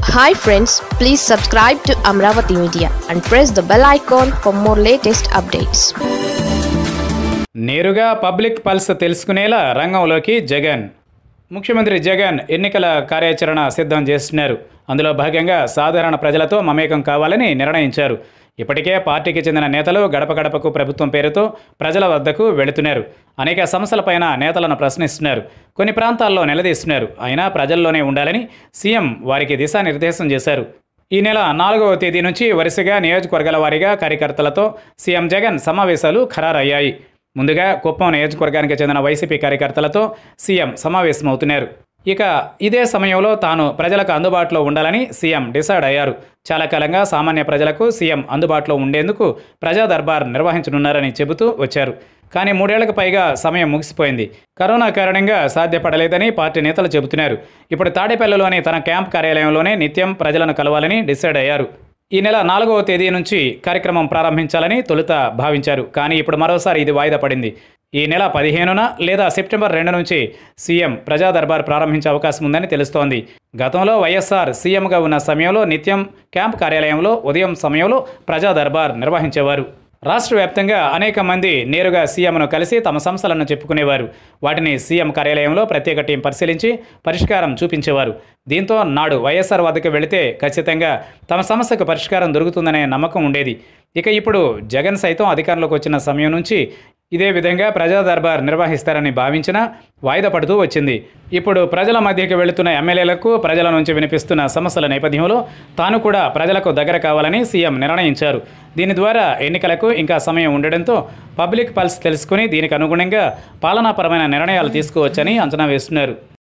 hi friends please subscribe to Amaravati media and press the bell icon for more latest updates నేరుగా public pulse తెలుసుకునేలా రంగంలోకి జగన్ ముఖ్యమంత్రి జగన్ ఎన్నికల కార్యాచరణ సిద్ధం చేస్తున్నారు అందులో భాగంగా సాధారణ ప్రజలతో మమేకం కావాలని నిర్ణయించారు ఇప్పటికే పార్టీకి చెందిన నేతలు గడప గడపకు ప్రభుత్వం పేరుతో ప్రజల వద్దకు వెళుతున్నారు అనేక సమస్యలపైన నేతలను ప్రశ్నిస్తున్నారు కొన్ని ప్రాంతాల్లో నిలదీస్తున్నారు అయినా ప్రజల్లోనే ఉండాలని సీఎం వారికి దిశానిర్దేశం చేశారు ఈ నెల నాలుగవ తేదీ నుంచి వరుసగా నియోజకవర్గాల వారీగా కార్యకర్తలతో సీఎం జగన్ సమావేశాలు ఖరారయ్యాయి ముందుగా కుప్పం నియోజకవర్గానికి చెందిన వైసీపీ కార్యకర్తలతో సీఎం సమావేశమవుతున్నారు ఇక ఇదే సమయంలో తాను ప్రజలకు అందుబాటులో ఉండాలని సీఎం డిసైడ్ అయ్యారు చాలా కాలంగా సామాన్య ప్రజలకు సీఎం అందుబాటులో ఉండేందుకు ప్రజా దర్బార్ నిర్వహించనున్నారని చెబుతూ వచ్చారు కానీ మూడేళ్లకు పైగా సమయం ముగిసిపోయింది కరోనా కారణంగా సాధ్యపడలేదని పార్టీ నేతలు చెబుతున్నారు ఇప్పుడు తాడేపల్లిలోని తన క్యాంప్ కార్యాలయంలోనే నిత్యం ప్రజలను కలవాలని డిసైడ్ అయ్యారు ఈ నెల నాలుగవ తేదీ నుంచి కార్యక్రమం ప్రారంభించాలని తొలుత భావించారు కానీ ఇప్పుడు మరోసారి ఇది వాయిదా పడింది ఈ నెల పదిహేనున లేదా సెప్టెంబర్ రెండు నుంచి సీఎం ప్రజా దర్బార్ ప్రారంభించే అవకాశం ఉందని తెలుస్తోంది గతంలో వైఎస్ఆర్ సీఎంగా ఉన్న సమయంలో నిత్యం క్యాంప్ కార్యాలయంలో ఉదయం సమయంలో ప్రజా దర్బార్ నిర్వహించేవారు రాష్ట్ర వ్యాప్తంగా అనేక మంది నేరుగా సీఎంను కలిసి తమ సమస్యలను చెప్పుకునేవారు వాటిని సీఎం కార్యాలయంలో ప్రత్యేక టీం పరిశీలించి పరిష్కారం చూపించేవారు దీంతో నాడు వైఎస్ఆర్ వద్దకు వెళితే ఖచ్చితంగా తమ సమస్యకు పరిష్కారం దొరుకుతుందనే నమ్మకం ఉండేది ఇక ఇప్పుడు జగన్ సైతం అధికారంలోకి వచ్చిన సమయం నుంచి ఇదే విధంగా ప్రజా దర్బార్ నిర్వహిస్తారని భావించినా వాయిదా పడుతూ వచ్చింది ఇప్పుడు ప్రజల మధ్యకి వెళుతున్న ఎమ్మెల్యేలకు ప్రజల నుంచి వినిపిస్తున్న సమస్యల నేపథ్యంలో తాను కూడా ప్రజలకు దగ్గర కావాలని సీఎం నిర్ణయించారు దీని ద్వారా ఎన్నికలకు ఇంకా సమయం ఉండడంతో పబ్లిక్ పల్స్ తెలుసుకుని దీనికి అనుగుణంగా పాలనాపరమైన నిర్ణయాలు తీసుకోవచ్చని అంచనా వేస్తున్నారు